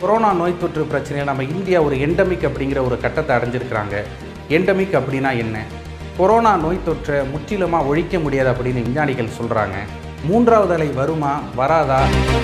corona நோய் தொற்று பிரச்சனையில் நம்ம இந்தியா ஒரு எண்டமிக் அப்படிங்கிற ஒரு கட்டத்தை அடைஞ்சிருக்கிறாங்க எண்டமிக் அப்படின்னா என்ன கொரோனா நோய் தொற்றை முற்றிலுமாக ஒழிக்க முடியாது அப்படின்னு விஞ்ஞானிகள் சொல்கிறாங்க மூன்றாவது அலை வருமா வராதா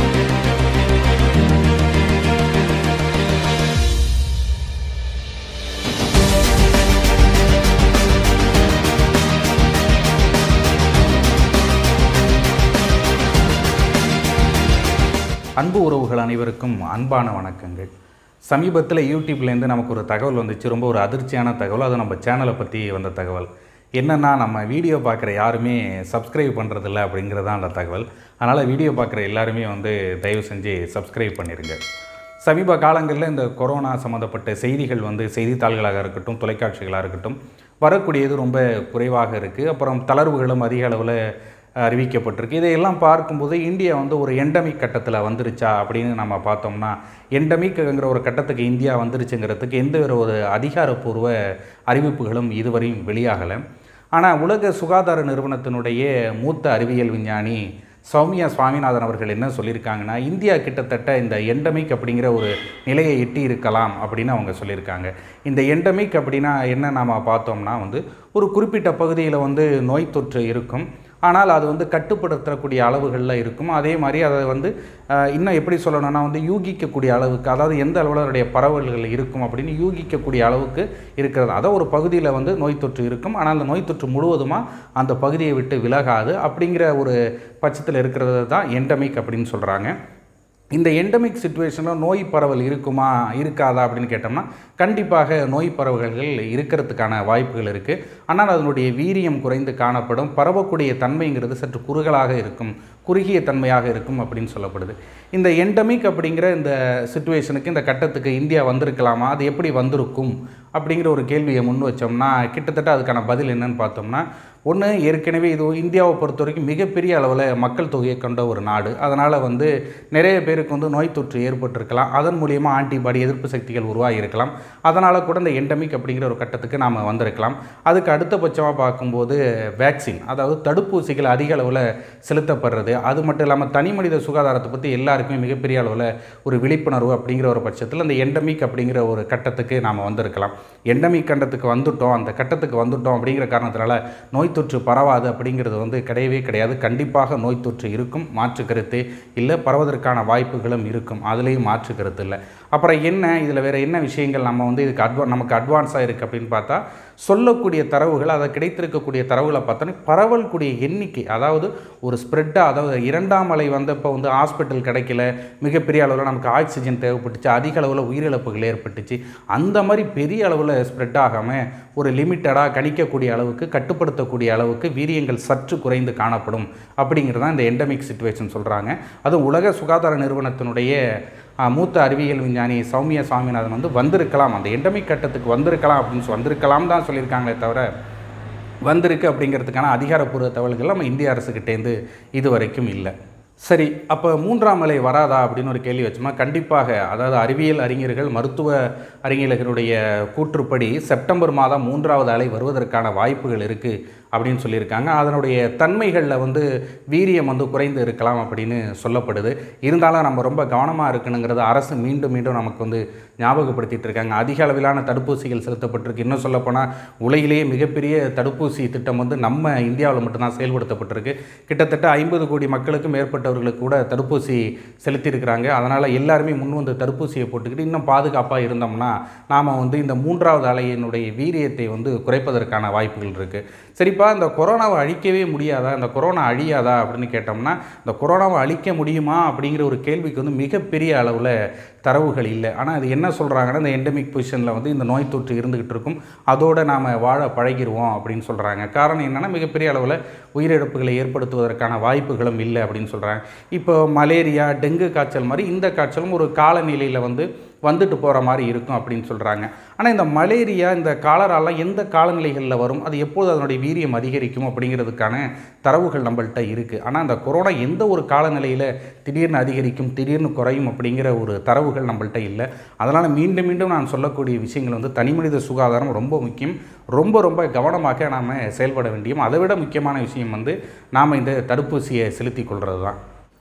அன்பு உறவுகள் அனைவருக்கும் அன்பான வணக்கங்கள் சமீபத்தில் யூடியூப்லேருந்து நமக்கு ஒரு தகவல் வந்துச்சு ரொம்ப ஒரு அதிர்ச்சியான தகவல் அது நம்ம சேனலை பற்றி வந்த தகவல் என்னென்னா நம்ம வீடியோ பார்க்குற யாருமே சப்ஸ்கிரைப் பண்ணுறதில்ல அப்படிங்கிறது தான் அந்த தகவல் அதனால் வீடியோ பார்க்குற எல்லாருமே வந்து தயவு செஞ்சு சப்ஸ்கிரைப் பண்ணிடுங்க சமீப காலங்களில் இந்த கொரோனா சம்மந்தப்பட்ட செய்திகள் வந்து செய்தித்தாள்களாக இருக்கட்டும் தொலைக்காட்சிகளாக இருக்கட்டும் வரக்கூடியது ரொம்ப குறைவாக இருக்குது அப்புறம் தளர்வுகளும் அதிக அளவில் அறிவிக்கப்பட்டிருக்கு இதையெல்லாம் பார்க்கும்போது இந்தியா வந்து ஒரு எண்டமிக் கட்டத்தில் வந்துருச்சா அப்படின்னு நம்ம பார்த்தோம்னா எண்டமிக்ங்கிற ஒரு கட்டத்துக்கு இந்தியா வந்துருச்சுங்கிறதுக்கு எந்த ஒரு ஒரு அதிகாரப்பூர்வ அறிவிப்புகளும் இதுவரையும் வெளியாகலை ஆனால் உலக சுகாதார நிறுவனத்தினுடைய மூத்த அறிவியல் விஞ்ஞானி சௌமியா சுவாமிநாதன் அவர்கள் என்ன சொல்லியிருக்காங்கன்னா இந்தியா கிட்டத்தட்ட இந்த எண்டமிக் அப்படிங்கிற ஒரு நிலையை எட்டி இருக்கலாம் அப்படின்னு அவங்க சொல்லியிருக்காங்க இந்த எண்டமிக் அப்படின்னா என்ன நாம் பார்த்தோம்னா வந்து ஒரு குறிப்பிட்ட பகுதியில் வந்து நோய் தொற்று இருக்கும் ஆனால் அது வந்து கட்டுப்படுத்தக்கூடிய அளவுகளில் இருக்கும் அதே மாதிரி அதை வந்து அஹ், இன்னும் எப்படி சொல்லணும்னா வந்து யூகிக்கக்கூடிய அளவுக்கு அதாவது எந்த அளவில் அதனுடைய பரவல்கள் இருக்கும் அப்படின்னு யூகிக்கக்கூடிய அளவுக்கு இருக்கிறது அதான் ஒரு பகுதியில் வந்து நோய் தொற்று இருக்கும் ஆனால் அந்த நோய் தொற்று முழுவதுமாக அந்த பகுதியை விட்டு விலகாது அப்படிங்கிற ஒரு பட்சத்தில் இருக்கிறது தான் எண்டமிக் அப்படின்னு சொல்கிறாங்க இந்த எண்டமிக் சுச்சுவேஷனில் நோய் பரவல் இருக்குமா இருக்காதா அப்படின்னு கேட்டோம்னா கண்டிப்பாக நோய் பரவல்கள் இருக்கிறதுக்கான வாய்ப்புகள் இருக்குது ஆனால் அதனுடைய வீரியம் குறைந்து காணப்படும் பரவக்கூடிய தன்மைங்கிறது சற்று குறுகலாக இருக்கும் குறுகிய தன்மையாக இருக்கும் அப்படின்னு சொல்லப்படுது இந்த எண்டமிக் அப்படிங்கிற இந்த சுச்சுவேஷனுக்கு இந்த கட்டத்துக்கு இந்தியா வந்திருக்கலாமா அது எப்படி வந்திருக்கும் அப்படிங்கிற ஒரு கேள்வியை முன் வச்சோம்னா கிட்டத்தட்ட அதுக்கான பதில் என்னன்னு பார்த்தோம்னா ஒன்று ஏற்கனவே இது இந்தியாவை பொறுத்த வரைக்கும் மிகப்பெரிய அளவில் மக்கள் தொகையை கொண்ட ஒரு நாடு அதனால் வந்து நிறைய பேருக்கு வந்து நோய் தொற்று ஏற்பட்டிருக்கலாம் அதன் மூலியமாக ஆன்டிபாடி எதிர்ப்பு சக்திகள் உருவாகி இருக்கலாம் அதனால் கூட இந்த எண்டமிக் அப்படிங்கிற ஒரு கட்டத்துக்கு நாம் வந்திருக்கலாம் அதுக்கு அடுத்தபட்சமாக பார்க்கும்போது வேக்சின் அதாவது தடுப்பூசிகள் அதிக அளவில் செலுத்தப்படுறது அது மட்டும் இல்லாமல் தனி மனித சுகாதாரத்தை பற்றி எல்லாருக்குமே மிகப்பெரிய அளவில் ஒரு விழிப்புணர்வு அப்படிங்கிற ஒரு பட்சத்தில் அந்த எண்டமிக் அப்படிங்கிற ஒரு கட்டத்துக்கு நாம் வந்திருக்கலாம் எண்டமிக் கண்டத்துக்கு வந்துட்டோம் அந்த கட்டத்துக்கு வந்துட்டோம் அப்படிங்கிற காரணத்தினால நோய் தொற்று பரவாது அப்படிங்கிறது வந்து கிடையவே கிடையாது கண்டிப்பாக நோய் தொற்று இருக்கும் மாற்று கருத்து இல்லை பரவதற்கான வாய்ப்புகளும் இருக்கும் அதுலேயும் மாற்று கருத்து இல்லை அப்புறம் என்ன இதில் வேறு என்ன விஷயங்கள் நம்ம வந்து இதுக்கு அட்வா நமக்கு அட்வான்ஸாக இருக்குது அப்படின்னு பார்த்தா சொல்லக்கூடிய தரவுகள் அதை கிடைத்திருக்கக்கூடிய தரவுகளை பார்த்தோன்னா பரவல்கூடிய எண்ணிக்கை அதாவது ஒரு ஸ்ப்ரெட்டாக அதாவது இரண்டாம் அலை வந்தப்போ வந்து ஹாஸ்பிட்டல் கிடைக்கல மிகப்பெரிய அளவில் நமக்கு ஆக்சிஜன் தேவைப்பட்டுச்சு அதிக அளவில் உயிரிழப்புகள் ஏற்பட்டுச்சு அந்த மாதிரி பெரிய அளவில் ஸ்ப்ரெட் ஆகாமல் ஒரு லிமிட்டடாக கணிக்கக்கூடிய அளவுக்கு கட்டுப்படுத்தக்கூடிய அளவுக்கு வீரியங்கள் சற்று குறைந்து காணப்படும் அப்படிங்கிறது தான் இந்த எண்டமிக் சுச்சுவேஷன் சொல்கிறாங்க அதுவும் உலக சுகாதார நிறுவனத்தினுடைய ஆஹ், மூத்த அறிவியல் விஞ்ஞானி சௌமியா சுவாமிநாதன் வந்து வந்திருக்கலாம் அந்த எண்டமிக் கட்டத்துக்கு வந்திருக்கலாம் அப்படின்னு சொ- வந்திருக்கலாம் தான் சொல்லியிருக்காங்களே தவிர வந்திருக்கு அப்படிங்கிறதுக்கான அதிகாரப்பூர்வ தகவல்கள் நம்ம இந்திய அரசுக்கிட்டேருந்து இது வரைக்கும் இல்லை சரி அப்போ மூன்றாம் அலை வராதா அப்படின்னு ஒரு கேள்வி வச்சோமா கண்டிப்பாக அதாவது அறிவியல் அறிஞர்கள் மருத்துவ அறிஞர்களுடைய கூற்றுப்படி செப்டம்பர் மாதம் மூன்றாவது அலை வருவதற்கான வாய்ப்புகள் இருக்குது அப்படின்னு சொல்லியிருக்காங்க அதனுடைய தன்மைகளில் வந்து வீரியம் வந்து குறைந்து இருக்கலாம் அப்படின்னு சொல்லப்படுது இருந்தாலும் நம்ம ரொம்ப கவனமாக இருக்கணுங்கிறத அரசு மீண்டும் மீண்டும் நமக்கு வந்து ஞாபகப்படுத்திட்டு இருக்காங்க அதிக அளவிலான தடுப்பூசிகள் செலுத்தப்பட்டிருக்கு இன்னும் சொல்லப்போனால் உலகிலேயே மிகப்பெரிய தடுப்பூசி திட்டம் வந்து நம்ம இந்தியாவில் மட்டும்தான் செயல்படுத்தப்பட்டிருக்கு கிட்டத்தட்ட ஐம்பது கோடி மக்களுக்கும் மேற்பட்டவர்களுக்கு கூட தடுப்பூசி செலுத்தியிருக்கிறாங்க அதனால் எல்லாருமே முன் வந்து தடுப்பூசியை போட்டுக்கிட்டு இன்னும் பாதுகாப்பாக இருந்தோம்னா நாம் வந்து இந்த மூன்றாவது அலையினுடைய வீரியத்தை வந்து குறைப்பதற்கான வாய்ப்புகள் இருக்குது சரிப்பா இந்த கொரோனாவை அழிக்கவே முடியாதா இந்த கொரோனா அழியாதா அப்படின்னு கேட்டோம்னா இந்த கொரோனாவை அழிக்க முடியுமா அப்படிங்கிற ஒரு கேள்விக்கு வந்து மிகப்பெரிய அளவில் தரவுகள் இல்லை ஆனால் அது என்ன சொல்கிறாங்கன்னா இந்த எண்டமிக் பொசிஷனில் வந்து இந்த நோய் தொற்று இருந்துகிட்டு இருக்கும் அதோடு நாம் வாழ பழகிடுவோம் அப்படின்னு சொல்கிறாங்க காரணம் என்னென்னா மிகப்பெரிய அளவில் உயிரிழப்புகளை ஏற்படுத்துவதற்கான வாய்ப்புகளும் இல்லை அப்படின்னு சொல்கிறாங்க இப்போ மலேரியா டெங்கு காய்ச்சல் மாதிரி இந்த காய்ச்சலும் ஒரு காலநிலையில் வந்து வந்துட்டு போகிற மாதிரி இருக்கும் அப்படின்னு சொல்கிறாங்க ஆனால் இந்த மலேரியா இந்த காலராலாம் எந்த காலநிலைகளில் வரும் அது எப்போது அதனுடைய வீரியம் அதிகரிக்கும் அப்படிங்கிறதுக்கான தரவுகள் நம்மள்ட்ட இருக்குது ஆனால் அந்த கொரோனா எந்த ஒரு காலநிலையில் திடீர்னு அதிகரிக்கும் திடீர்னு குறையும் அப்படிங்கிற ஒரு தரவுகள் நம்மள்ட்ட இல்லை அதனால் மீண்டும் மீண்டும் நான் சொல்லக்கூடிய விஷயங்கள் வந்து தனிமனித சுகாதாரம் ரொம்ப முக்கியம் ரொம்ப ரொம்ப கவனமாக நாம் செயல்பட வேண்டியும் அதை விட முக்கியமான விஷயம் வந்து நாம் இந்த தடுப்பூசியை செலுத்திக் கொள்வது தான்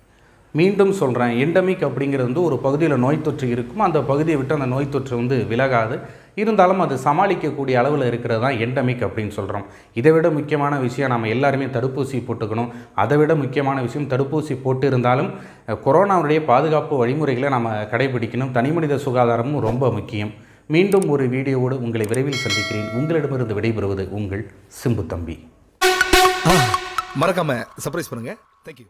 மீண்டும் சொல்கிறேன் எண்டமிக் அப்படிங்கிறது வந்து ஒரு பகுதியில் நோய் தொற்று இருக்கும் அந்த பகுதியை விட்டு அந்த நோய் தொற்று வந்து விலகாது இருந்தாலும் அது சமாளிக்கக்கூடிய அளவில் இருக்கிறது தான் எண்டமிக் அப்படின்னு சொல்கிறோம் இதை விட முக்கியமான விஷயம் நம்ம எல்லாருமே தடுப்பூசி போட்டுக்கணும் அதை விட முக்கியமான விஷயம் தடுப்பூசி போட்டு இருந்தாலும் அஹ், கொரோனாவுடைய பாதுகாப்பு வழிமுறைகளை நம்ம கடைபிடிக்கணும் தனிமனித சுகாதாரமும் ரொம்ப முக்கியம் மீண்டும் ஒரு வீடியோவோடு உங்களை விரைவில் சந்திக்கிறேன் உங்களிடமிருந்து விடைபெறுவது உங்கள் சிம்பு தம்பி மறக்காம சர்ப்ரைஸ் பண்ணுங்க தேங்க்யூ